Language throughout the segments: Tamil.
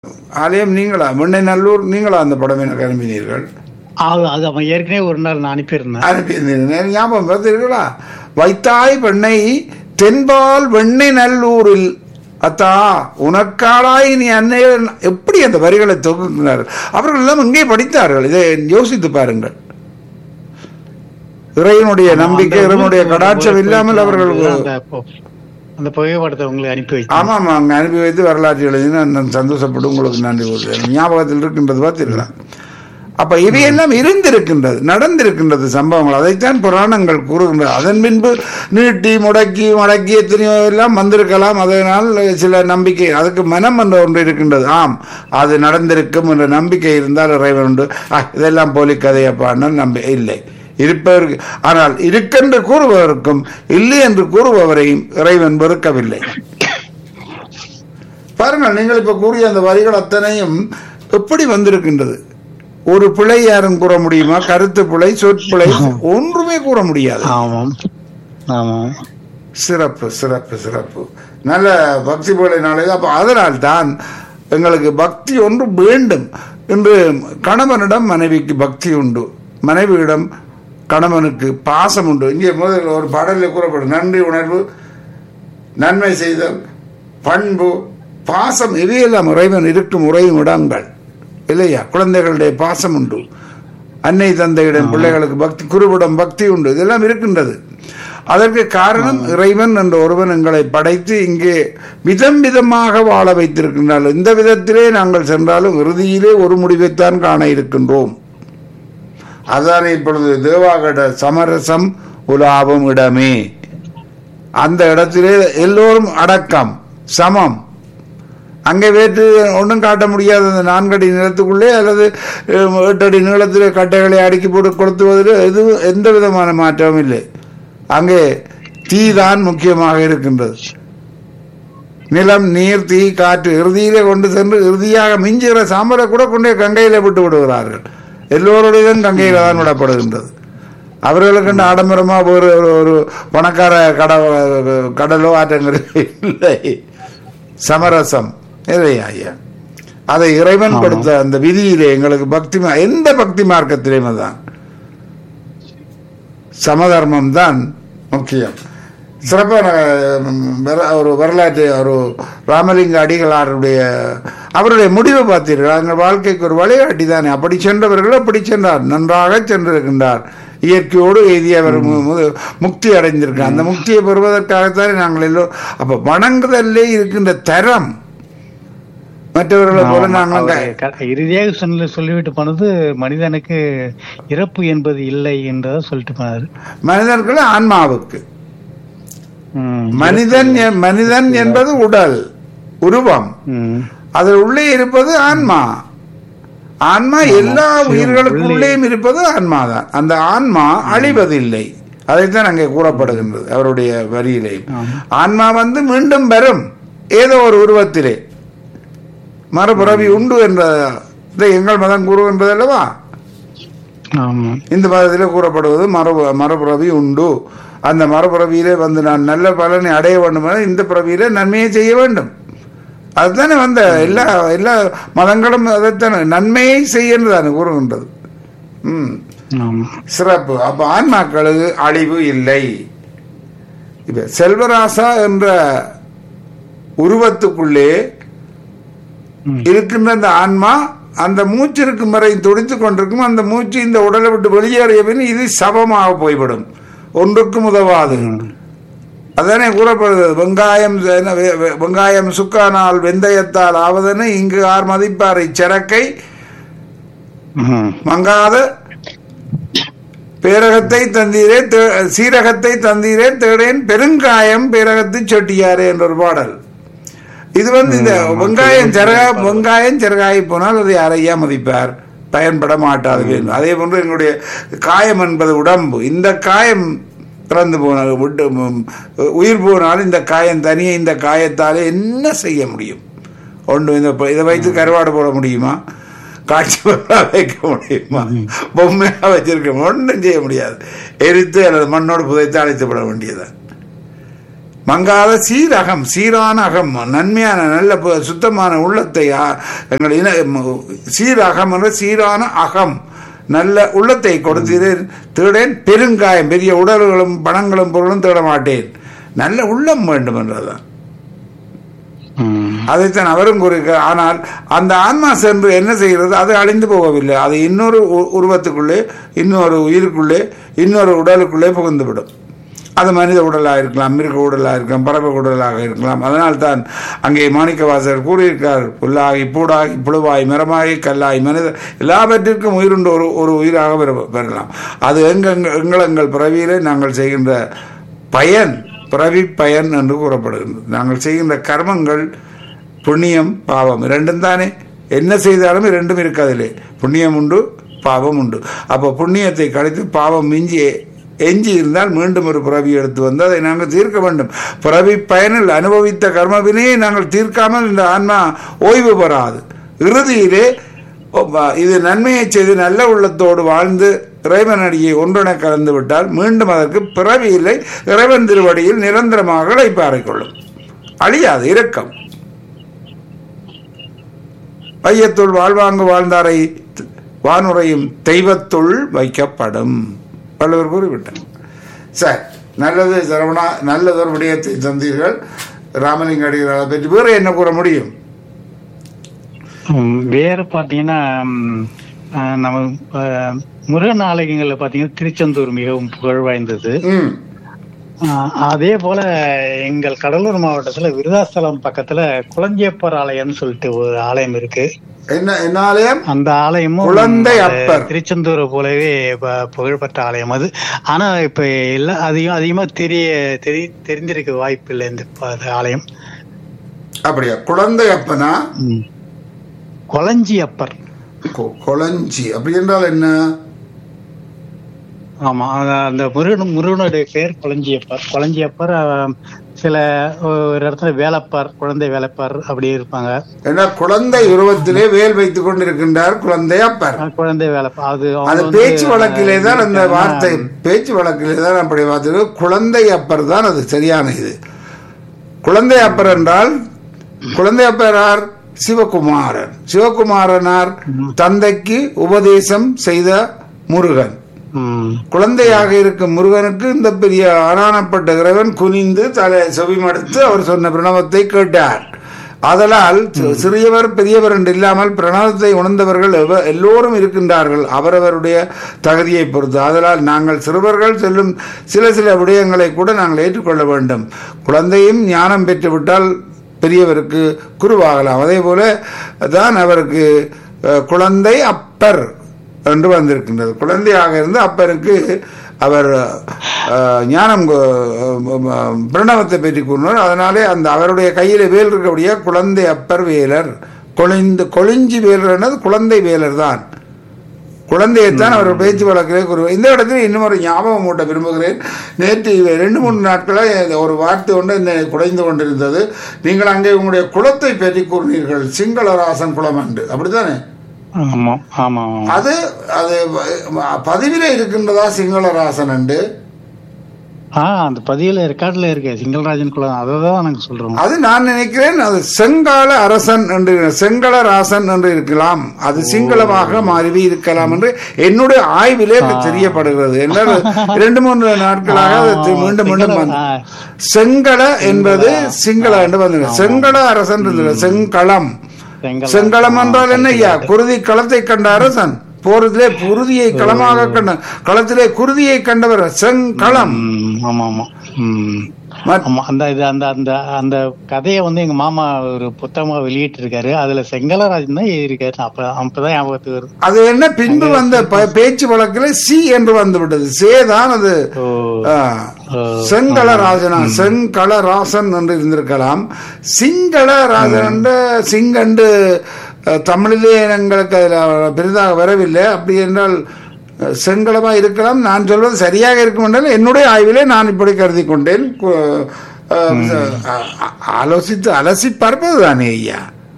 ஆலயம் நீங்களா முன்னை நல்லூர் நீங்களா அந்த படம் எனக்கு அனுப்பினீர்கள் அது அது அவன் ஏற்கனவே ஒரு நாள் நான் அனுப்பியிருந்தேன் அனுப்பியிருந்தீர்கள் ஞாபகம் பார்த்தீர்களா வைத்தாய் பெண்ணை தென்பால் வெண்ணை நல்லூரில் அத்தா உனக்காளாய் நீ அன்னை எப்படி அந்த வரிகளை தொகுக்கிறார்கள் அவர்கள் எல்லாம் இங்கே படித்தார்கள் இதை யோசித்து பாருங்கள் இறைவனுடைய நம்பிக்கை அந்த இறைவனுடைய ஊருக்கு கடாட்சம் போய் இல்லாமல் அவர்கள் அந்த பொ- அந்த புகைப்படத்தை உங்களுக்கு அனுப்பி வச்சேன் ஆமாம் ஆமாம் அங்கே அனுப்பி வைத்து வரலாற்று எழுதினா நான் சந்தோஷப்பட்டு உங்களுக்கு நன்றி கூறுகிறேன் ஞாபகத்தில் இருக்கின்றது பார்த்திருக்கலாம் அப்ப இவையெல்லாம் இருந்திருக்கின்றது நடந்திருக்கின்றது சம்பவங்கள் அதைத்தான் புராணங்கள் கூறுகின்றது அதன் பின்பு நீட்டி முடக்கி மடக்கி எத்தனையோ எல்லாம் வந்திருக்கலாம் அதனால் சில நம்பிக்கை அதுக்கு மனம் என்ற ஒன்று இருக்கின்றது ஆம் அது நடந்திருக்கும் என்ற நம்பிக்கை இருந்தால் இறைவன் உண்டு "ஆ, இதெல்லாம் போலி கதையப்பான்னு நம்பி இல்லை இருப்பவருக்கு ஆனால் இருக்கென்று கூறுபவருக்கும் இல்லை என்று கூறுபவரையும் இறைவன் வெறுக்கவில்லை பாருங்கள் நீங்கள் இப்ப கூறிய அந்த வரிகள் அத்தனையும் எப்படி வந்திருக்கின்றது ஒரு பிழை யாரும் கூற முடியுமா கருத்து பிழை சொற்பிழை ஒன்றுமே கூற முடியாது ஆமாம் ஆமாம் சிறப்பு சிறப்பு சிறப்பு நல்ல பக்தி போல நாளைக்கு அப்ப அதனால் தான் எங்களுக்கு பக்தி ஒன்று வேண்டும் என்று கணவனிடம் மனைவிக்கு பக்தி உண்டு மனைவியிடம் கணவனுக்கு பாசம் உண்டு இங்கே முதல் ஒரு பாடலில் கூறப்படும் நன்றி உணர்வு நன்மை செய்தல் பண்பு பாசம் இவையெல்லாம் இறைவன் இருக்கும் உறையும் இடங்கள் இல்லையா குழந்தைகளுடைய பாசம் உண்டு அன்னை தந்தையிடம் பிள்ளைகளுக்கு பக்தி குருவிடம் பக்தி உண்டு இதெல்லாம் இருக்கின்றது அதற்கு காரணம் இறைவன் என்ற ஒருவன் எங்களை படைத்து இங்கே விதம் விதமாக வாழ வைத்திருக்கின்றார் இந்த விதத்திலே நாங்கள் சென்றாலும் இறுதியிலே ஒரு முடிவைத்தான் காண இருக்கின்றோம் அதான் இப்பொழுது தேவாகட சமரசம் உலாவும் இடமே அந்த இடத்திலே எல்லோரும் அடக்கம் சமம் அங்கே வேற்று ஒன்றும் காட்ட முடியாது அந்த நான்கடி நிலத்துக்குள்ளே அல்லது அஹ், எட்டடி நீளத்திலே கட்டைகளை அடுக்கி போட்டு கொளுத்துவதில் எதுவும் எந்த விதமான மாற்றமும் இல்லை அங்கே தீ தான் முக்கியமாக இருக்கின்றது நிலம் நீர் தீ காற்று இறுதியிலே கொண்டு சென்று இறுதியாக மிஞ்சுகிற சாம்பலை கூட கொண்டே கங்கையில விட்டு விடுகிறார்கள் எல்லோருடையும் கங்கையில தான் விடப்படுகின்றது அவர்களுக்கு இந்த ஆடம்பரமா ஒரு ஒரு- ஒரு பணக்கார கட கடலோ ஆற்றங்கிறது இல்லை சமரசம் இல்லையா ஐயா அதை இறைவன் கொடுத்த அந்த விதியிலே எங்களுக்கு பக்தி மா- எந்த பக்தி மார்க்கத்திலேயுமே தான் சமதர்மம் தான் முக்கியம் சிறப்பான ம், வர- ஒரு வரலாற்று ஒரு ராமலிங்க அடிகளாருடைய அவருடைய முடிவு பார்த்தீர்கள் அந்த வாழ்க்கைக்கு ஒரு வழிகாட்டி தானே அப்படி சென்றவர்கள் அப்படி சென்றார் நன்றாக சென்றிருக்கின்றார் இயற்கையோடு எய்தி அவர் மு- மு- முக்தி அடைந்திருக்கார் அந்த முக்தியை பெறுவதற்காகத்தானே நாங்கள் எல்லோரும் அப்ப வணங்குதலே இருக்கின்ற தரம் மற்றவர்களை போல நாங்கள் அவரு க- இறுதியாக சொல்ல சொல்லிவிட்டு போனது மனிதனுக்கு இறப்பு என்பது இல்லை என்றதை சொல்லிட்டு போனாரு மனிதர்கள் ஆன்மாவுக்கு ம். மனிதன் எ- மனிதன் என்பது உடல் உருவம் ம். அதில் உள்ளே இருப்பது ஆன்மா ஆன்மா எல்லா உயிர்களுக்குள்ளேயும் இருப்பது ஆன்மா தான் அந்த ஆன்மா அழிவதில்லை அதைத்தான் அங்கே கூறப்படுகின்றது அவருடைய வரியிலே ஆன்மா வந்து மீண்டும் வரும் ஏதோ ஒரு உருவத்திலே மறுபிறவி உண்டு என்ற இதை எங்கள் மதம் கூறுகின்றது அல்லவா ஆமா இந்த மதத்திலே கூறப்படுவது மரபு மறுபிறவி உண்டு அந்த மறுபிறவியிலே வந்து நான் நல்ல பலனை அடைய வேண்டும் என இந்த பிறவியிலே நன்மையை செய்ய வேண்டும் அதுதானே வந்த எல்லா எல்லா மதங்களும் அதைத்தானே நன்மையை செய்யன்றதானே கூறுகின்றது ம் ஆமா சிறப்பு அப்ப ஆன்மாக்களுக்கு அழிவு இல்லை இப்ப செல்வராசா என்ற உருவத்துக்குள்ளே ம். இருக்கின்ற அந்த ஆன்மா அந்த மூச்சு இருக்கும் வரை துடித்துக் கொண்டிருக்கும் அந்த மூச்சு இந்த உடலை விட்டு வெளியேறிய பின் இது சபமாக போய்விடும் ஒன்றுக்கும் உதவாது அதானே கூறப்படுகிறது வெங்காயம் என்ன, வெ- வெ- வெங்காயம் சுக்கானால் வெந்தயத்தால் ஆவதென இங்கு ஆர் மதிப்பார் இச்சரக்கை ம். மங்காத பேரகத்தை தந்தீரே தே- சீரகத்தை தந்தீரே தேடேன் பெருங்காயம் பேரகத்து சொட்டியாரே என்ற ஒரு பாடல் இது வந்து இந்த வெங்காயம் சிறகா வெங்காயம் சிறகாகி போனால் அதை யாரையா மதிப்பார் பயன்பட மாட்டாது அதே போன்று எங்களுடைய காயம் என்பது உடம்பு இந்த காயம் பிறந்து போனால் விட்டு ம், உயிர் போனால் இந்த காயம் தனியே இந்த காயத்தாலே என்ன செய்ய முடியும் ஒன்று இந்த ப- இதை வைத்து கருவாடு போட முடியுமா காட்சி பொருளாக வைக்க முடியுமா பொம்மையாக வச்சிருக்க ஒன்றும் செய்ய முடியாது எரித்து அல்லது மண்ணோடு புதைத்து அழைத்து விட வேண்டியதுதான் மங்காத சீரகம் சீரான அகம் நன்மையான நல்ல பு- சுத்தமான உள்ளத்தை ஆ- எங்கள் இன ம- சீரகம் என்ற சீரான அகம் நல்ல உள்ளத்தை கொடுத்தீரேன் தேடேன் பெருங்காயம் பெரிய உடல்களும் பணங்களும் பொருளும் தேட மாட்டேன் நல்ல உள்ளம் வேண்டும் என்றதான் ம். அதைத்தான் அவரும் கூறுகிறார் ஆனால் அந்த ஆன்மா சென்று என்ன செய்கிறது அது அழிந்து போகவில்லை அது இன்னொரு உ- உருவத்துக்குள்ளே இன்னொரு உயிருக்குள்ளே இன்னொரு உடலுக்குள்ளே புகுந்துவிடும் அது மனித உடலாக இருக்கலாம் மிருக உடலாக இருக்கலாம் பறவை உடலாக இருக்கலாம் அதனால் தான் அங்கே மாணிக்கவாசகர் கூறியிருக்கார் புல்லாகி பூடாகி புழுவாய் மரமாகி கல்லாய் மனித எல்லாவற்றிற்கும் உயிருண்டு ஒரு ஒரு உயிராக பெற- பெறலாம் அது எங்கள் எங்கள் எங்கள் பிறவியிலே நாங்கள் செய்கின்ற பயன் பிறவி பயன் என்று கூறப்படுகின்றது நாங்கள் செய்கின்ற கர்மங்கள் புண்ணியம் பாவம் இரண்டும் தானே என்ன செய்தாலும் இரண்டும் இருக்காதில்லை புண்ணியம் உண்டு பாவம் உண்டு அப்போ புண்ணியத்தை கழித்து பாவம் மிஞ்சி எஞ்சி இருந்தால் மீண்டும் ஒரு பிறவி எடுத்து வந்து அதை நாங்கள் தீர்க்க வேண்டும் பிறவி பயனில் அனுபவித்த கர்மவினையை நாங்கள் தீர்க்காமல் இந்த ஆன்மா ஓய்வு பெறாது இறுதியிலே ஒப்ப, இது நன்மையை செய்து நல்ல உள்ளத்தோடு வாழ்ந்து இறைவன் அடியை ஒன்றென கலந்து விட்டால் மீண்டும் அதற்கு பிறவி இல்லை இறைவன் திருவடியில் நிரந்தரமாக இழைப்பாறை கொள்ளும் அழியாது இரக்கம் வையத்துள் வாழ்வாங்கு வாழ்ந்தாரை வானுரையும் தெய்வத்துள் வைக்கப்படும் பல்லவர் கூறிவிட்டார் சரி நல்லது சரவணா நல்லதொரு விடயத்தை தந்தீர்கள் ராமலிங்க அடிகளாரை பற்றி வேறு என்ன கூற முடியும் ம், வேற பாத்தீங்கன்னா ம், ஆ, நம்ம ஆ, முருகன் ஆலயங்கள்ல பாத்தீங்கன்னா திருச்செந்தூர் மிகவும் புகழ் வாய்ந்தது ம் ஆ, அதே போல எங்கள் கடலூர் மாவட்டத்துல விருதாஸ்தலம் பக்கத்துல குளஞ்சியப்பர் ஆலயம்னு சொல்லிட்டு ஒரு ஆலயம் இருக்கு என்ன என்ன ஆலயம் அந்த ஆலயமும் குழந்தை அது அப்பர். திருச்செந்தூரை போலவே ப- புகழ்பெற்ற ஆலயம் அது ஆனா இப்ப எல்லாம் அதிகம் அதிகமா தெரிய தெரி தெரிஞ்சிருக்க வாய்ப்பு இல்லை இந்த ப- அது ஆலயம் அப்படியா குழந்தை அப்பனா ம். கொளஞ்சி அப்பர் கொ- கொளஞ்சி அப்படி என்றால் என்ன ஆமா அந்த- அந்த முருகன் முருகனுடைய பேர் கொளஞ்சியப்பர் கொளஞ்சியப்பர் அஹ், சில ஒரு இடத்துல வேலப்பர் குழந்தை வேலப்பர் அப்படி இருப்பாங்க ஏன்னா குழந்தை உருவத்திலே வேல் வைத்துக் கொண்டிருக்கின்றார் குழந்தை அப்பர் அஹ், குழந்தை வேலப்பர் அது அவங்க அது வந்து, பேச்சு வழக்கிலே தான் அந்த அஹ், வார்த்தை பேச்சு வழக்கிலே தான் அப்படி பார்த்தது குழந்தை அப்பர் தான் அது சரியான இது குழந்தை அப்பர் என்றால் குழந்தை அப்பர் யார் சிவகுமாரன் சிவகுமாரனார் தந்தைக்கு உபதேசம் செய்த முருகன் ம், குழந்தையாக இருக்கும் முருகனுக்கு இந்த பெரிய ஆனானப்பட்ட இறைவன் குனிந்து தலை செவிமடுத்து அவர் சொன்ன பிரணவத்தை கேட்டார் ஆதலால் சி- சிறியவர் பெரியவர் என்று இல்லாமல் பிரணவத்தை உணர்ந்தவர்கள் எவ- எல்லோரும் இருக்கின்றார்கள் அவரவருடைய தகுதியை பொறுத்து ஆதலால் நாங்கள் சிறுவர்கள் செல்லும் சில சில விடயங்களை கூட நாங்கள் ஏற்றுக்கொள்ள வேண்டும் குழந்தையும் ஞானம் பெற்றுவிட்டால் பெரியவருக்கு குருவாகலாம் அதே போல தான் அவருக்கு அஹ், குழந்தை அப்பர் என்று வந்திருக்கின்றது குழந்தையாக இருந்து அப்பருக்கு அவர் அஹ், ஞானம் கொ- அஹ், பிரணவத்தை பற்றி கூறினார் அதனாலே அந்த அவருடைய கையில வேல் இருக்கக்கூடிய குழந்தை அப்பர் வேலர் கொழிந்து கொழிஞ்சி வேலர் என்னது குழந்தை வேலர் தான் குழந்தையைத்தான் அவர் பேச்சு வழக்கிலே கூறுவார் இந்த இடத்துல இன்னும் ஒரு ஞாபகம் மூட்ட விரும்புகிறேன் நேற்று இவ- ரெண்டு மூணு நாட்களாக ஒரு வார்த்தை ஒன்று என்னை குடைந்து கொண்டிருந்தது நீங்கள் அங்கே உங்களுடைய குலத்தை பற்றி கூறினீர்கள் சிங்களராசன் குலம் என்று அப்படித்தானே ஆமா ஆமா ஆமா அது அது வ- பதிவிலே இருக்கின்றதா சிங்களராசன் என்று ஆ அந்த பதிவுல ரெக்கார்ட்ல இருக்கு சிங்கல்ராஜன் குலம் அதை தான் நாங்க சொல்றோம் அது நான் நினைக்கிறேன் அது செங்கால அரசன் என்று செங்களராசன் என்று இருக்கலாம் அது சிங்களமாக மாறி இருக்கலாம் என்று என்னுடைய ஆய்விலே அது தெரியப்படுகிறது என்றால் இரண்டு மூன்று நாட்களாக அது தி- மீண்டும் மீண்டும் வந்து ஆ, செங்கள என்பது சிங்கள என்று வந்தது செங்கள அரசன் இருந்தது செங்களம் செங்கல் செங்களம் என்றால் என்ன ஐயா குருதி களத்தை கண்ட அரசன் போரத்திலே குருதியை களமாக கண்ட களத்திலே குருதியை கண்டவர் செங்களம் ம், ஆமா ஆமா ம். மத்- ஆமா அந்த இது அந்த அந்த அந்த கதையை வந்து எங்க மாமா ஒரு புத்தகமா வெளியிட்டு இருக்காரு அதுல செங்கலராஜன் தான் எழுதியிருக்காரு அப்ப அப்பதான் ஞாபகத்துக்கு வருது அது என்ன பின்பு வந்த ப- பேச்சு வழக்கில் சி என்று வந்து விட்டது சே தான் அது ஓ ஆ, ஓ. செங்களராஜனா செங்களராசன் என்று இருந்திருக்கலாம் சிங்களராஜன் என்று சிங்கண்டு அஹ், தமிழிலே எங்களுக்கு அதில் பெரிதாக வரவில்லை அப்படி என்றால் அஹ், செங்களமா இருக்கலாம் நான் சொல்வது சரியாக இருக்கும் என்றால் என்னுடைய ஆய்விலே நான் இப்படி கருதி கொண்டேன் கு- அஹ், அ- அ- ஆலோசித்து அலசி பார்ப்பது தானே ஐயா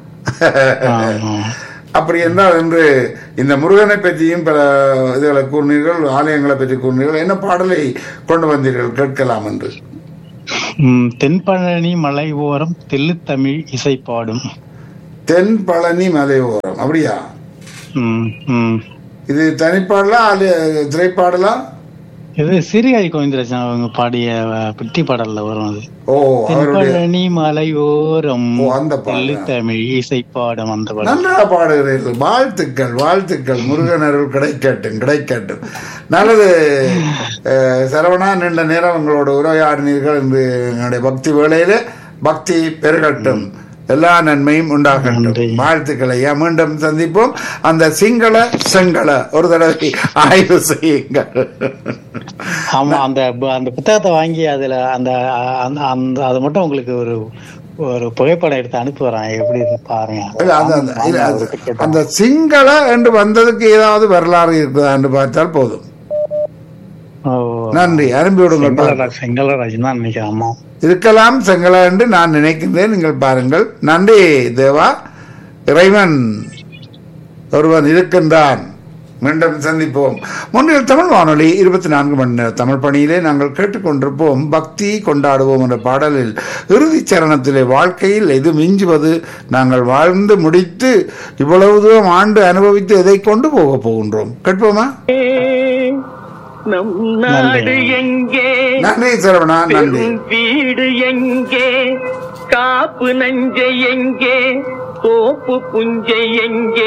ஆமா. அப்படி என்றால் என்று இந்த முருகனை பற்றியும் பல இதுகளை கூறினீர்கள் ஆலயங்களை பற்றி கூறினீர்கள் என்ன பாடலை கொண்டு வந்தீர்கள் கேட்கலாம் என்று ம், தென்பழனி மலை ஓரம் தெல்லுத்தமிழ் இசை பாடும் தென் பழனி மலை ஓரம் அப்படியா ம், ம். இது தனிப்பாடலா அல்ல திரைப்பாடலா இது சிறுகாய் கோவிந்தராஜன் அவங்க பாடிய அஹ், பிட்டி பாடல்ல வரும் அது ஓ அவருடைய தென்பழனி மலை ஓரம் ஓ, அந்த பாடல். தெல்லுத்தமிழ் இசை பாடும் அந்த பாடல் நன்றாக பாடுகிறீர்கள் வாழ்த்துக்கள் வாழ்த்துக்கள் முருகன் அருள் கிடைக்கட்டும் கிடைக்கட்டும் நல்லது அஹ், சரவணா நீண்ட நேரம் உங்களோட உரையாடினீர்கள் என்று என்னுடைய பக்தி வேளையில பக்தி பெருகட்டும் எல்லா நன்மையும் உண்டாகட்டும் நன்றி. வாழ்த்துக்களை ஐயா மீண்டும் சந்திப்போம் அந்த சிங்கள செங்கள ஒரு தடவை ஆய்வு செய்யுங்கள் ஆமா அந்த ப- அந்த புத்தகத்தை வாங்கி அதுல அந்த அந்த அந்த அது மட்டும் உங்களுக்கு ஒரு ஒரு புகைப்படம் எடுத்து அனுப்புறேன் எப்படி இருக்கு பாருங்க இல்ல, அந்த- அந்த- இல்ல, வாங்க, அது- அவர்கிட்ட கேட்டேன். அந்த சிங்கள என்று வந்ததுக்கு ஏதாவது வரலாறு இருக்குதா என்று பார்த்தால் போதும் ஓ, நன்றி அனுப்பி விடுங்கள் பார்ப்போம். செங்கலராஜ் செங்கலராஜ் தான் நினைக்கிறேன் ஆமா இருக்கலாம் செங்கலா என்று நான் நினைக்கின்றேன் நீங்கள் பாருங்கள் நன்றி தேவா இறைவன் ஒருவன் இருக்கின்றான் மீண்டும் சந்திப்போம் முன்னில் தமிழ் வானொலி இருபத்தி நான்கு மணி நேர தமிழ் பணியிலே நாங்கள் கேட்டுக்கொண்டிருப்போம் பக்தி கொண்டாடுவோம் என்ற பாடலில் இறுதிச் சரணத்திலே வாழ்க்கையில் எது மிஞ்சுவது நாங்கள் வாழ்ந்து முடித்து இவ்வளவு தூரம் ஆண்டு அனுபவித்து எதை கொண்டு போக போகின்றோம் கேட்போமா நம் நாடு எங்கே நன்றி சரவணா நன்றி பெரும் வீடு எங்கே காப்பு நஞ்சை எங்கே தோப்பு புஞ்சை எங்கே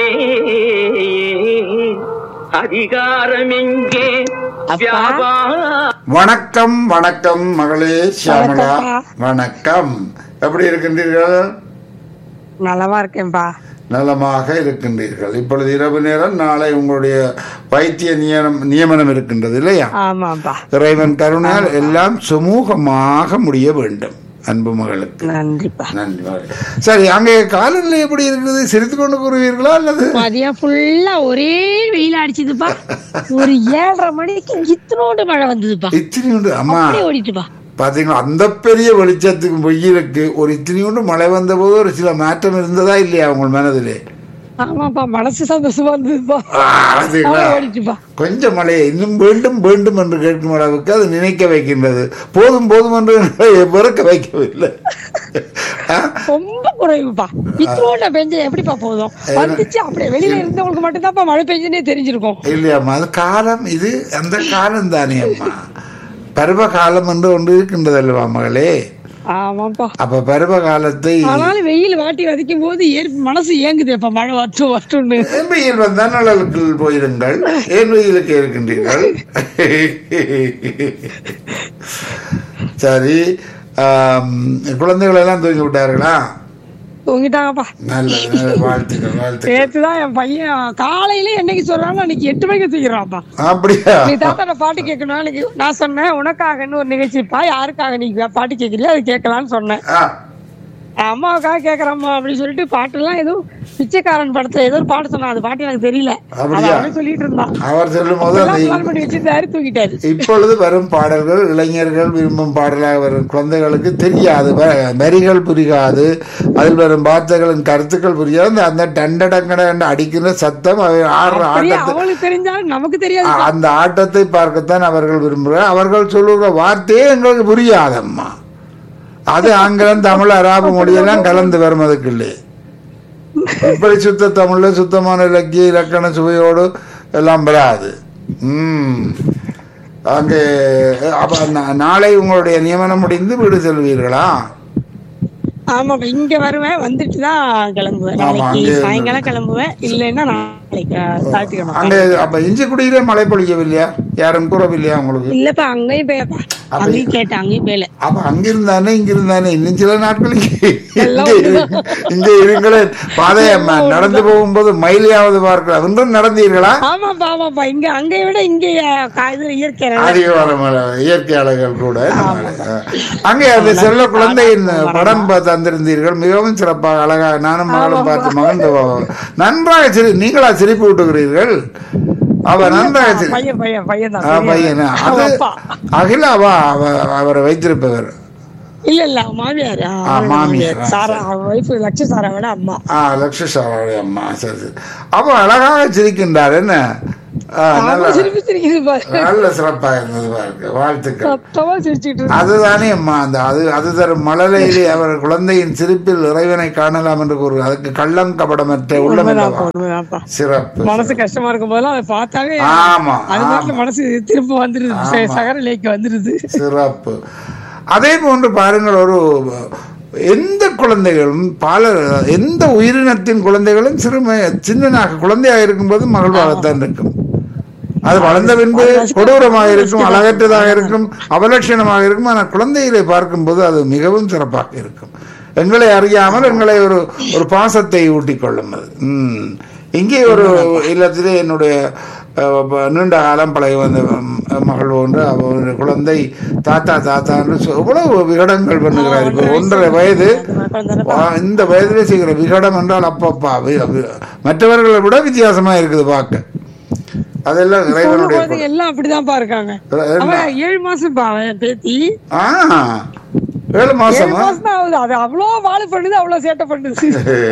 அதிகாரம் எங்கே வியாபாரம் வணக்கம் வணக்கம் மகளே சியாமலா வணக்கம் எப்படி இருக்கின்றீர்கள் நலமா இருக்கேன்பா நலமாக இருக்கின்றீர்கள் இப்பொழுது இரவு நேரம் நாளை உங்களுடைய வைத்திய நியமனம் நியமனம் இருக்கின்றது இல்லையா ஆமாப்பா இறைவன் கருணையால் எல்லாம் சுமூகமாக முடிய வேண்டும் அன்பு மகளுக்கு நன்றிப்பா நன்றி மகளே. சரி அங்கே காலநிலை எப்படி இருக்குது சிரித்து கொண்டு கூறுவீர்களா அல்லது மதியம் ஃபுல்லா ஒரே வெயில் அடிச்சதுப்பா ஒரு ஏழரை மணிக்கு இத்தனோண்டு மழை வந்ததுப்பா இத்தனை உண்டு அம்மா அப்படியே ஓடிட்டுப்பா பாத்தீங்களா அந்த பெரிய வெளிச்சத்துக்கு வெயிலுக்கு ஒரு இத்தனையோண்டு மழை வந்தபோது ஒரு சில மாற்றம் இருந்ததா இல்லையா உங்கள் மனதிலே ஆமாப்பா மனசு சந்தோஷமா இருந்ததுப்பா ஆ, பாத்தீங்களா? அப்படியே ஓடிட்டுப்பா கொஞ்சம் மழையை இன்னும் வேண்டும் வேண்டும் என்று கேட்கும் அளவுக்கு அது நினைக்க வைக்கின்றது போதும் போதும் என்று வெறுக்க வைக்கவில்லை ஆ? ரொம்ப குறைவுப்பா இத்தனோண்ட பெஞ்ச எப்படிப்பா போதும் வந்துச்சு அப்படியே வெளியில இருந்தவங்களுக்கு மட்டும்தான்ப்பா மழை பெஞ்சுன்னே தெரிஞ்சிருக்கும் இல்லையாம்மா அது காலம் இது அந்த காலம் தானே அம்மா பருவ காலம் என்று ஒன்று இருக்கின்றது அல்லவா மகளே ஆமாப்பா அப்ப பருவ காலத்தை ஆனாலும் வெயில் வாட்டி வதைக்கும் போது ஏற் மனசு ஏங்குதேப்பா மழை வரட்டும் வரட்டும்னு வெயில் வந்தால் நிழலுக்கு போயிருங்கள் ஏன் வெயிலுக்கு இருக்கின்றீர்கள் சரி ஆம், குழந்தைகள் எல்லாம் தூங்கி விட்டார்களா தூங்கிட்டாங்கப்பா நல்லது நல்லது வாழ்த்துக்கள் வாழ்த்துக்கள் நேத்துதான் என் பையன் காலையில என்னைக்கு சொல்றாங்க அன்னைக்கு எட்டு மணிக்கு தூக்கிறான்ப்பா அப்படியா நீ தாத்தா நான் பாட்டு கேட்கணும் அன்னைக்கு நான் சொன்னேன் உனக்காகன்னு ஒரு நிகழ்ச்சிப்பா யாருக்காக நீ பாட்டு கேட்கறியோ அது கேட்கலான்னு சொன்னேன் ஆ, அம்மாவுக்காக கேக்குறம்மா அப்படின்னு சொல்லிட்டு பாட்டுலாம் ஏதோ பிச்சைக்காரன் படத்துல ஏதோ ஒரு பாட்டு சொன்னான் அது பாட்டு எனக்கு தெரியல அப்படியா? அவன் சொல்லிட்டு இருந்தான் அவர் சொல்லும் போது அந்த கால் பண்ணி வச்சிருந்தாரு தூக்கிட்டாரு இப்பொழுது வரும் பாடல்கள் இளைஞர்கள் விரும்பும் பாடலாக வரும் குழந்தைகளுக்கு தெரியாது வ- வரிகள் புரியாது அதில் வரும் வார்த்தைகளின் கருத்துக்கள் புரியாது அந்த- அந்த டண்டடங்கட அடிக்கிற சத்தம் அவை ஆடுற அப்படியே ஆட்டத்தை அவளுக்கு தெரிஞ்சாலும் நமக்கு தெரியாது அ- அந்த ஆட்டத்தை பார்க்கத்தான் அவர்கள் விரும்புகிறார் அவர்கள் சொல்லுகிற வார்த்தையே எங்களுக்கு புரியாதம்மா அது ஆங்கிலம் தமிழ் அராபு மொழியெல்லாம் கலந்து வரும் அதுக்கு இல்லை இப்படி சுத்த தமிழ்ல சுத்தமான இலக்கிய இலக்கண சுவையோடு எல்லாம் வராது ம் அங்கே அப்ப நா- நாளை உங்களுடைய நியமனம் முடிந்து வீடு செல்வீர்களா ஆமா இங்க வருவேன் வந்துட்டு தான் கிளம்புவேன் ஆமா, நாளைக்கு அங்கே சாயங்காலம் கிளம்புவேன் இல்லைன்னா நாளைக்கு ஞாயிற்றுக்கிழமை அங்கே அப்ப இஞ்சிக்குடியிலே மழை பொழியவில்லையா யாரும் கூறவில்லையா உங்களுக்கு இல்லப்பா அங்கேயும் போயப்பா அங்கேயும் கேட்டேன் அங்கேயும் போயல அப்ப அங்கிருந்தானே இங்கிருந்தானே இன்னும் சில நாட்கள் இங்கே எல்லாம் இங்கே இரு- இங்கே இருங்களேன் பாதையம்மா நடந்து போகும்போது மயிலையாவது பார்க்கலாம் இன்றும் நடந்தீர்களா ஆமாப்பா ஆமாப்பா இங்க அங்கை விட இங்க கா- இது இயற்கை நல்லா அதிகமான மழை இயற்கையாளர்கள் கூட நம்ம, அங்கே அந்த செல்ல குழந்தையின் படம் பார்த்து தந்திருந்தீர்கள் மிகவும் சிறப்பாக அழகாக நானும் மகளும் பார்த்து மகிழ்ந்து போவோம். நன்றாக சிரி நீங்களா சிரிப்பு விட்டுகிறீர்கள் அவ நன்றாக சிரி பையன் பையன் பையன் ஆ, தான் பையன் அது அப்பா அகிலாவா அவ- அவரை வைத்திருப்பவர் இல்ல இல்ல மாமியார் ஆ, ஆ, அவரோட மாமியார். ஆ, சாரா ஒய்ஃப் லட்ச சாராவோட அம்மா ஆ லக்ஷ்மி சாராவுடைய அம்மா சரி சரி அப்போ அழகாக சிரிக்கின்றார் என்ன ஆ, நாம நல்லா சிரிப்பு சிரிக்குது பாரு நல்ல சிறப்பா இருந்தது பாருங்க வாழ்த்துக்கள் சத்தமா சிரிச்சுட்டு இருக்கு. அதுதானே அம்மா அந்த அது அது தரும் மழலையிலே அவர் குழந்தையின் சிரிப்பில் இறைவனை காணலாம் என்று கூறு அதுக்கு கள்ளம் கபடமற்ற உள்ளம் உண்மைதான்ப்பா, அல்லவா? உண்மைதான்ப்பா. சிறப்பு மனசு கஷ்டமா இருக்கும் போதெல்லாம் அதை பார்த்தாவே ஆமா, அது மட்டும் ஆமா. மனசு திரும்ப வந்துருது ச- சகர லேக்கு வந்துருது சிறப்பு அதே போன்று பாருங்கள் ஒரு எந்த குழந்தைகளும் பல எந்த உயிரினத்தின் குழந்தைகளும் சிறுமை சின்னனாக குழந்தையாக இருக்கும்போது மகிழ்வாகத்தான் இருக்கும் அது வளர்ந்த பின்பு கொடூரமாக இருக்கும் அழகற்றதாக இருக்கும் அவலட்சணமாக இருக்கும் ஆனால் குழந்தைகளை பார்க்கும்போது அது மிகவும் சிறப்பாக இருக்கும் எங்களை அறியாமல் எங்களை ஒரு ஒரு பாசத்தை ஊட்டிக் கொள்ளும் அது ம். இங்கே ஒரு இல்லத்திலே என்னுடைய அஹ், ப- நீண்ட காலம் பழகி வந்த ம், மகள் ஒன்று அவருடைய குழந்தை தாத்தா தாத்தான்னு சொ- எவ்வளவு விகடங்கள் பண்ணுகிறார் இப்போ ஒன்றரை வயது வா, இந்த வயதிலே செய்கிற விகடம் என்றால் அப்பப்பா வி- வி- மற்றவர்களை விட வித்தியாசமா இருக்குது பார்க்க அதெல்லாம் இப்ப உள்ள இறைவனுடைய குழந்தைங்க எல்லாம் அப்படிதான்ப்பா இருக்காங்க என்ன? அவன் ஏழு மாசம் பா அவன் பேத்தி ஆ ஏழு ஏழு மாசமா மாசம் தான் ஆகுது அது அவ்வளவு வாழை பண்ணுது அவ்வளவு சேட்டை பண்ணுது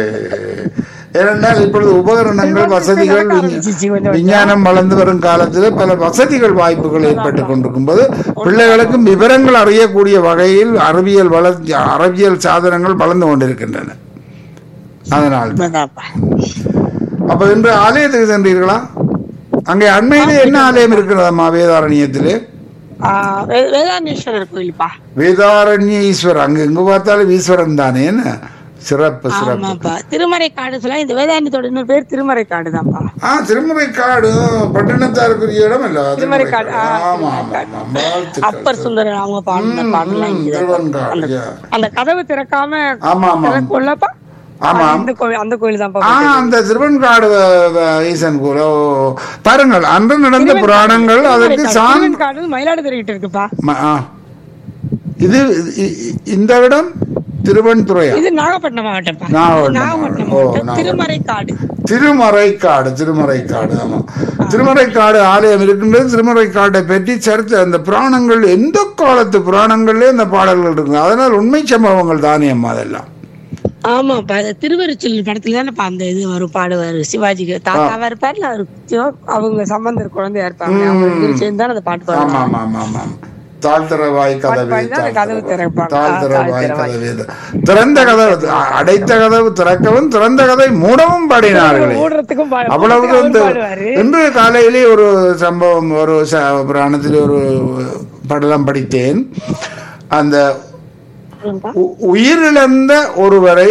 ஏனென்றால் இப்பொழுது உபகரணங்கள் வசதிகள் நடக்க ஆரம்பிச்சிச்சு கொஞ்சம் விஞ்ஞானம் வளர்ந்து வரும் காலத்தில் பல வசதிகள் வாய்ப்புகள் ஏற்பட்டுக் கொண்டிருக்கும் போது பிள்ளைகளுக்கும் விவரங்கள் அறியக்கூடிய வகையில் அறிவியல் வளர்ச்சி அறிவியல் சாதனங்கள் வளர்ந்து கொண்டிருக்கின்றன அதனால் உண்மைதான்ப்பா. அப்ப இன்று ஆலயத்துக்கு சென்றீர்களா அங்கே அண்மையிலே என்ன ஆலயம் இருக்கிறதம்மா வேதாரண்யத்திலே ஆ, வே- வேதாந்தேஸ்வரர் கோயில்ப்பா வேதாரண்ய ஈஸ்வரர் அங்க எங்க பார்த்தாலும் ஈஸ்வரன் தானே என்ன சிறப்பு சிறப்பு ஆமாப்பா திருமறை காடு சொல்ல இந்த வேதாந்தத்தோட இன்னொரு பேர் திருமறை காடு தான்ப்பா ஆ திருமுறை காடு பட்டினத்தாருக்குரிய இடம் இல்ல திருமறைக்காடு, ஆ, ஆமா ஆமா ஆமா வாழ்த்துக்கள். அப்பர் சுந்தரர் அவங்க பாடின பாடலாம் ம், இங்கதான். திருவெண்காடு, அந்த yeah. அந்த கதவு திறக்காம ஆமா ஆமா திறக்கும்லப்பா ஆமா. அந்த கோவில் அந்த கோயில் தான்ப்பா ஆ அந்த திருவெண்காடு வ- வ- ஈசன் கூட ஓ, பாருங்கள் அன்று நடந்த புராணங்கள் அதற்கு சான் திருவெண்காடு மயிலாடுதுறை கிட்ட இருக்குப்பா ம- ஆ. இது இ- இ- இந்த இடம் திருவன்துறையா இது நாகப்பட்டினம் மாவட்டம்ப்பா நாகப்பட்டினம் நாகப்பட்டினம் ஓ, மாவட்டம் நாகப்பட்டினம். திருமறை காடு திருமறைக்காடு திருமறைக்காடு ஆமா திருமறைக்காடு ஆலயம் இருக்கின்றது திருமறைக்காட்டை பற்றி சரித்த அந்த புராணங்கள் எந்த காலத்து புராணங்கள்லயே அந்த பாடல்கள் இருக்கு அதனால் உண்மை சம்பவங்கள் தானே அம்மா அதெல்லாம் ஆமாப்பா அது திருவருச்செல்வி படத்துல தானேப்பா அந்த இது வரும் பாடுவாரு சிவாஜிக்கு தாத்தாவா இருப்பாருல அவரு சிவா- அவங்க சம்பந்தர் குழந்தையா இருப்பாங்க அவங்க ரெண்டு பேரும் சேர்ந்து தானே அந்த பாட்டு ஆமா பாடுவாங்க ஆமா ஆமா ஆமா தாழ்த்திறவாய் கதவு பாட்டு பாடி தான் கதவு திறப்பாங்க. தாழ்த்திறவாய் ஆ, கதவு திறந்த கதவு அ- அடைத்த கதவு திறக்கவும் திறந்த கதை மூடவும் பாடினார்களே ஓடுறதுக்கும் பா- அவ்வளவு அவரு இந்த பாடுவாரு இன்று காலையிலே ஒரு சம்பவம் ஒரு ச- புராணத்தில் ஒரு படலம் படித்தேன் அந்த உ- உயிரிழந்த ஒருவரை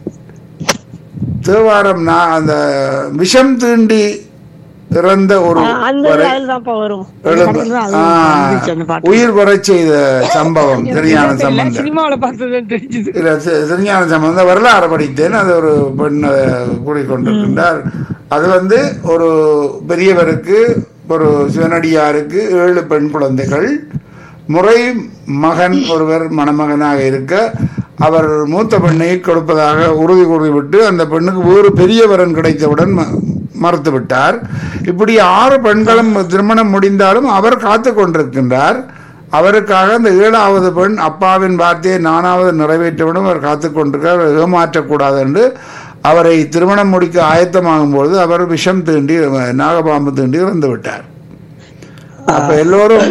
தேவாரம் நா- அந்த விஷம் தீண்டி இறந்த ஒரு ஆ, அந்த வரை அதுதான்ப்பா வரும் அந்த எழுந்து- படத்துல தான் அது ஆ, வந்துச்சு அந்த பாட்டு உயிர் வரச் செய்த சம்பவம் திருஞான சம்பந்தம் சினிமாவில பார்த்தது தெரிஞ்சது இல்ல சி- திருஞான சம்பந்த வரலாறு படித்தேன் அது ஒரு பெண் அஹ், கூறிக்கொண்டிருக்கின்றார் அது வந்து ஒரு பெரியவருக்கு ஒரு சிவனடியாருக்கு ஏழு பெண் குழந்தைகள் முறை மகன் ஒருவர் மணமகனாக இருக்க அவர் மூத்த பெண்ணை கொடுப்பதாக உறுதி கூறிவிட்டு அந்த பெண்ணுக்கு வேறு பெரிய வரன் கிடைத்தவுடன் ம- மறுத்து விட்டார் இப்படி ஆறு பெண்களும் திருமணம் முடிந்தாலும் அவர் காத்து கொண்டிருக்கின்றார் அவருக்காக அந்த ஏழாவது பெண் அப்பாவின் வார்த்தையை நானாவது நிறைவேற்றவிடும் அவர் காத்து கொண்டிருக்கிறார் அவர் ஏமாற்றக்கூடாது என்று அவரை திருமணம் முடிக்க ஆயத்தமாகும் பொழுது அவர் விஷம் தீண்டி நாகபாம்பு தீண்டி இறந்து விட்டார் அப்ப எல்லோரும்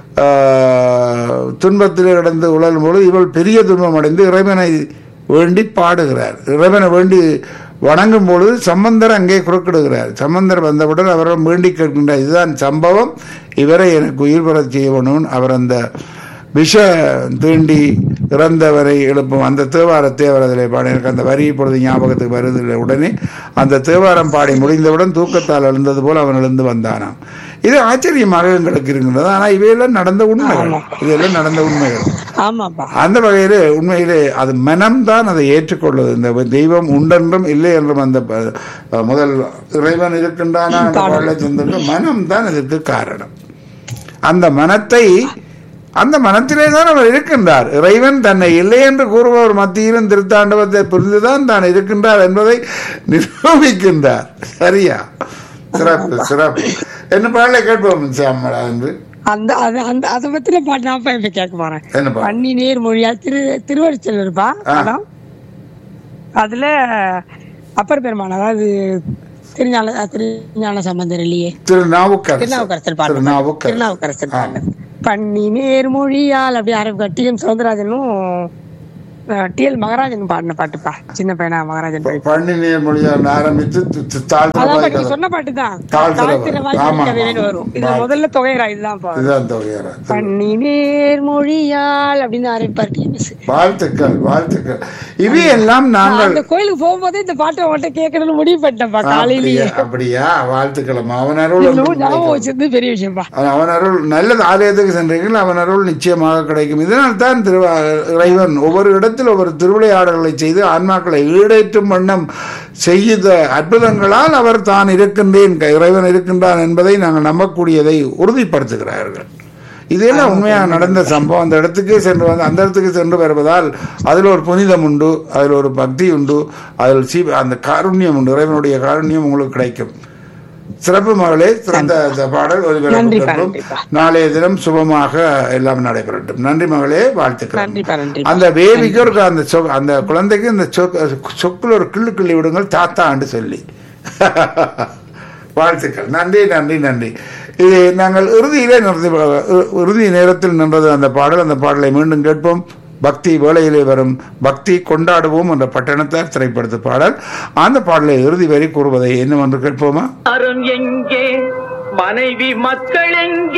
ஆஹ், துன்பத்தில் கிடந்து உழலும் பொழுது இவள் பெரிய துன்பம் அடைந்து இறைவனை வேண்டி பாடுகிறார் இறைவனை வேண்டி வணங்கும் பொழுது சம்பந்தர் அங்கே குறுக்கிடுகிறார் சம்பந்தர் வந்தவுடன் அவரை வேண்டி கேட்கின்றார் இதுதான் சம்பவம் இவரை எனக்கு உயிர் பெறச் செய்யணும் அவர் அந்த விஷ தீண்டி இறந்தவரை எழுப்பும் அந்த தேவாரத்தை அவர் அதில் பாடி எனக்கு அந்த வரி இப்பொழுது ஞாபகத்துக்கு வருவதில்லை உடனே அந்த தேவாரம் பாடி முடிந்தவுடன் தூக்கத்தால் எழுந்தது போல் அவன் எழுந்து வந்தானாம் இது ஆச்சரியமாக எங்களுக்கு இருக்கின்றது ஆனால் இவையெல்லாம் நடந்த உண்மைகள் இதெல்லாம் நடந்த உண்மைகள் ஆமாப்பா அந்த வகையிலே உண்மையிலே அது மனம்தான் அதை ஏற்றுக்கொள்வது இந்த தெய்வம் உண்டென்றும் இல்லை என்றும் அந்த ப- முதல் இறைவன் இருக்கின்றானா என்ற பாடலை தந்திருக்க மனம்தான் இதற்கு காரணம் அந்த மனத்தை அந்த மனத்திலே தான் அவர் இருக்கின்றார் இறைவன் தன்னை இல்லை என்று கூறுபவர் மத்தியிலும் திருத்தாண்டவத்தை புரிந்துதான் தான் இருக்கின்றார் என்பதை நிரூபிக்கின்றார் சரியா சிறப்பு சிறப்பு என்ன பாடலை கேட்போம் சியாமலா என்று அந்த அது அந்த அதை பத்தின பாட்டு நான் இப்ப கேட்க போறேன் என்ன பாடல் பன்னி நேர் மொழியா திரு திருவருச்செல்வர்ப்பா ஆ. படம் அதுல அப்பர் பெருமான் அதாவது திருஞான அஹ், திருஞான சம்பந்தர் இல்லையே திருநாவுக்கரசர் திருநாவுக்கரசர் பாட்டு திருநாவுக்கரசர் திருநாவுக்கரசர் பாட்டு பண்ணி நேர்மொழியால் அப்படி ஆரம்பிக்க டி எம் சவுந்தரராஜனும் டி எல் மகராஜன் பாடின பாட்டுப்பா சின்ன பையனா மகராஜன் பாடி பண்ணி நீர் மொழியால் ஆரம்பித்து தி- தி- தாழ்த்திர அதான் பாய் நீங்க கதை. சொன்ன பாட்டு தான் தாழ்த்திர தாழ்த்திர பாய். பாய் ஆமா, கதைன்னு ஆமா. வரும் இதுல முதல்ல தொகைரா இதுதான் பா இதுதான் தொகையரா பண்ணி நேர்மொழியால் அப்படின்னு ஆரம்பிப்பார் டிஎம்எஸ் வாழ்த்துக்கள் வாழ்த்துக்கள் இவையெல்லாம் நாங்கள் அந்த கோயிலுக்கு போகும்போதே இந்த பாட்டை உன்கிட்ட கேட்கணும்னு முடிவு பண்ணிட்டேன்ப்பா காலையிலேயே அப்படியா அப்படியா வாழ்த்துக்கள் அவன் அருள் இன்னும் ஒன்றும் ஞாபகம் கிடைக்கும். வச்சிருந்து பெரிய விஷயம்ப்பா அவன் அருள் நல்ல ஆலயத்துக்கு சென்றீர்கள் அவன் அருள் நிச்சயமாக கிடைக்கும் இதனால் தான் திரு இறைவன் ஒவ்வொரு இடத்தில் ஒவ்வொரு திருவிளையாடல்களை செய்து ஆன்மாக்களை ஈடேற்றும் வண்ணம் செய்த அற்புதங்களால் அவர் தான் இருக்கின்றேன் இறைவன் இருக்கின்றான் என்பதை நாங்கள் நம்பக்கூடியதை உறுதிப்படுத்துகிறார்கள் இதெல்லாம் உண்மையாக நடந்த சம்பவம் அந்த இடத்துக்கே சென்று வந்து அந்த இடத்துக்கு சென்று வருவதால் அதில் ஒரு புனிதம் உண்டு அதில் ஒரு பக்தி உண்டு அதில் சீ அந்த காருண்யம் உண்டு இறைவனுடைய காருண்யம் உங்களுக்கு கிடைக்கும் சிறப்பு மகளே சிறந்த இந்த பாடல் ஒலிபரப்பு நன்றிப்பா, கேட்போம். நன்றிப்பா. நாளைய தினம் சுபமாக எல்லாம் நடைபெறட்டும் நன்றி மகளே வாழ்த்துக்கள் நன்றிப்பா நன்றி அந்த பேபிக்கு ஒரு அந்த சொ- அந்த குழந்தைக்கு இந்த சொ- சொக்குல ஒரு கிள்ளு கிள்ளி விடுங்கள் தாத்தா என்று சொல்லி வாழ்த்துக்கள் நன்றி நன்றி நன்றி இது நாங்கள் இறுதியிலே நிறுத்தி இறு- இறுதி நேரத்தில் நின்றது அந்த பாடல் அந்த பாடலை மீண்டும் கேட்போம் பக்தி வேளையிலே வரும் பக்தி கொண்டாடுவோம் என்ற பட்டணத்தார் திரைப்படத்து பாடல் அந்த பாடலை இறுதி வரை கூறுவதை என்னவென்று கேட்போமா அறம் எங்கே மனைவி மக்கள் எங்கே